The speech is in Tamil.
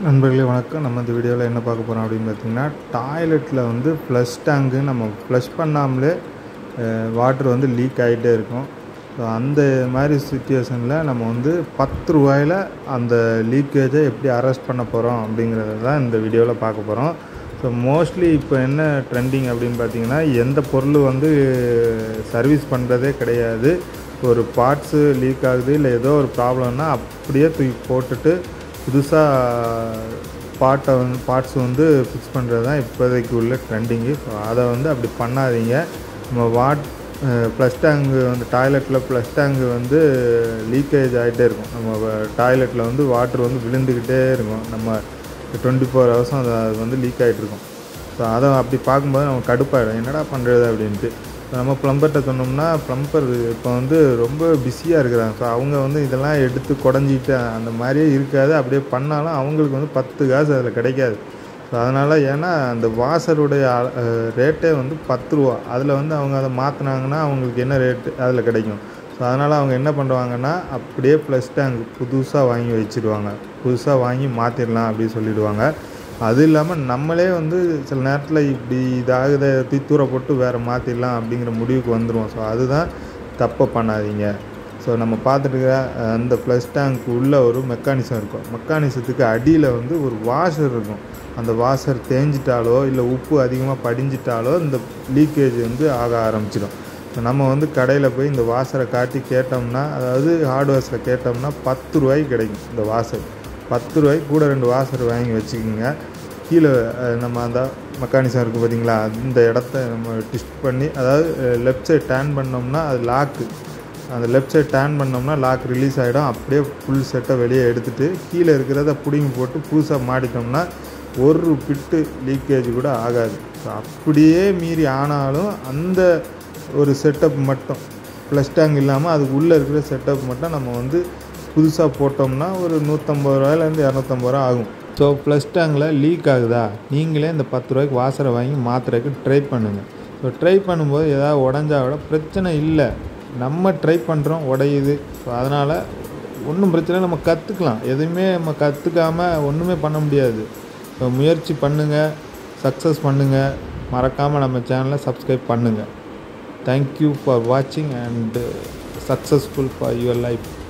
நண்பர்களே வணக்கம் நம்ம இந்த வீடியோவில் என்ன பார்க்க போகிறோம் அப்படின்னு பார்த்தீங்கன்னா டாய்லெட்டில் வந்து ஃப்ளஷ் டேங்கு நம்ம ஃப்ளஷ் பண்ணாமலே வாட்டர் வந்து லீக் ஆகிட்டே இருக்கும் ஸோ அந்த மாதிரி சுச்சுவேஷனில் நம்ம வந்து பத்து ரூபாயில் அந்த லீக்கேஜை எப்படி அரெஸ்ட் பண்ண போகிறோம் அப்படிங்கிறத தான் இந்த வீடியோவில் பார்க்க போகிறோம் ஸோ மோஸ்ட்லி இப்போ என்ன ட்ரெண்டிங் அப்படின்னு பார்த்தீங்கன்னா எந்த பொருள் வந்து சர்வீஸ் பண்ணுறதே கிடையாது ஒரு பார்ட்ஸு லீக் ஆகுது இல்லை ஏதோ ஒரு ப்ராப்ளம்னா அப்படியே தூக்கி போட்டுட்டு புதுசாக பாட்டை வந்து பார்ட்ஸ் வந்து ஃபிக்ஸ் பண்ணுறது தான் இப்போதைக்கு உள்ள ட்ரெண்டிங்கு ஸோ அதை வந்து அப்படி பண்ணாதீங்க நம்ம வாட் ப்ளஸ் டேங்கு வந்து டாய்லெட்டில் ப்ளஸ் டேங்கு வந்து லீக்கேஜ் ஆகிட்டே இருக்கும் நம்ம டாய்லெட்டில் வந்து வாட்டர் வந்து விழுந்துக்கிட்டே இருக்கும் நம்ம டுவெண்ட்டி ஃபோர் ஹவர்ஸும் அது அது வந்து லீக் ஆகிட்டு இருக்கும் ஸோ அதை அப்படி பார்க்கும்போது நம்ம கடுப்பாயிடும் என்னடா பண்ணுறது அப்படின்ட்டு நம்ம ப்ளம்பர்கிட்ட சொன்னோம்னா ப்ளம்பர் இப்போ வந்து ரொம்ப பிஸியாக இருக்கிறாங்க ஸோ அவங்க வந்து இதெல்லாம் எடுத்து குடஞ்சிட்டு அந்த மாதிரியே இருக்காது அப்படியே பண்ணாலும் அவங்களுக்கு வந்து பத்து காசு அதில் கிடைக்காது ஸோ அதனால் ஏன்னா அந்த வாசருடைய ரேட்டே வந்து பத்து ரூபா அதில் வந்து அவங்க அதை மாற்றினாங்கன்னா அவங்களுக்கு என்ன ரேட்டு அதில் கிடைக்கும் ஸோ அதனால் அவங்க என்ன பண்ணுவாங்கன்னா அப்படியே ப்ளஸ் டேங்க் புதுசாக வாங்கி வச்சுருவாங்க புதுசாக வாங்கி மாற்றிடலாம் அப்படின்னு சொல்லிடுவாங்க அது இல்லாமல் நம்மளே வந்து சில நேரத்தில் இப்படி இதாகுத தூர போட்டு வேறு மாற்றிடலாம் அப்படிங்கிற முடிவுக்கு வந்துடுவோம் ஸோ அதுதான் தப்பை பண்ணாதீங்க ஸோ நம்ம பார்த்துட்டு இருக்கிற அந்த ப்ளஸ் டேங்க் உள்ள ஒரு மெக்கானிசம் இருக்கும் மெக்கானிசத்துக்கு அடியில் வந்து ஒரு வாஷர் இருக்கும் அந்த வாஷர் தேஞ்சிட்டாலோ இல்லை உப்பு அதிகமாக படிஞ்சிட்டாலோ இந்த லீக்கேஜ் வந்து ஆக ஆரம்பிச்சிடும் ஸோ நம்ம வந்து கடையில் போய் இந்த வாசரை காட்டி கேட்டோம்னா அதாவது ஹார்ட்வேர்ஸில் கேட்டோம்னா பத்து ரூபாய்க்கு கிடைக்கும் இந்த வாசர் பத்து ரூபாய்க்கு கூட ரெண்டு வாசர் வாங்கி வச்சுக்கோங்க கீழே நம்ம அந்த மெக்கானிசம் இருக்குது பார்த்தீங்களா அந்த இடத்த நம்ம டிஸ்ட் பண்ணி அதாவது லெஃப்ட் சைட் டேர்ன் பண்ணோம்னா அது லாக்கு அந்த லெஃப்ட் சைட் டேர்ன் பண்ணோம்னா லாக் ரிலீஸ் ஆகிடும் அப்படியே ஃபுல் செட்டை வெளியே எடுத்துகிட்டு கீழே இருக்கிறத பிடிங்கி போட்டு புதுசாக மாட்டிட்டோம்னா ஒரு பிட்டு லீக்கேஜ் கூட ஆகாது ஸோ அப்படியே மீறி ஆனாலும் அந்த ஒரு செட்டப் மட்டும் ப்ளஸ் டேங்க் இல்லாமல் அதுக்கு உள்ளே இருக்கிற செட்டப் மட்டும் நம்ம வந்து புதுசாக போட்டோம்னா ஒரு நூற்றம்பது ரூபாயிலேருந்து இரநூத்தம்பது ரூபா ஆகும் ஸோ ப்ளஸ் டேங்கில் லீக் ஆகுதா நீங்களே இந்த பத்து ரூபாய்க்கு வாசரை வாங்கி மாற்றுறதுக்கு ட்ரை பண்ணுங்கள் ஸோ ட்ரை பண்ணும்போது ஏதாவது உடஞ்சா விட பிரச்சனை இல்லை நம்ம ட்ரை பண்ணுறோம் உடையுது ஸோ அதனால் ஒன்றும் பிரச்சனை நம்ம கற்றுக்கலாம் எதுவுமே நம்ம கற்றுக்காமல் ஒன்றுமே பண்ண முடியாது ஸோ முயற்சி பண்ணுங்கள் சக்ஸஸ் பண்ணுங்கள் மறக்காமல் நம்ம சேனலை சப்ஸ்கிரைப் பண்ணுங்கள் தேங்க்யூ ஃபார் வாட்சிங் and successful for your life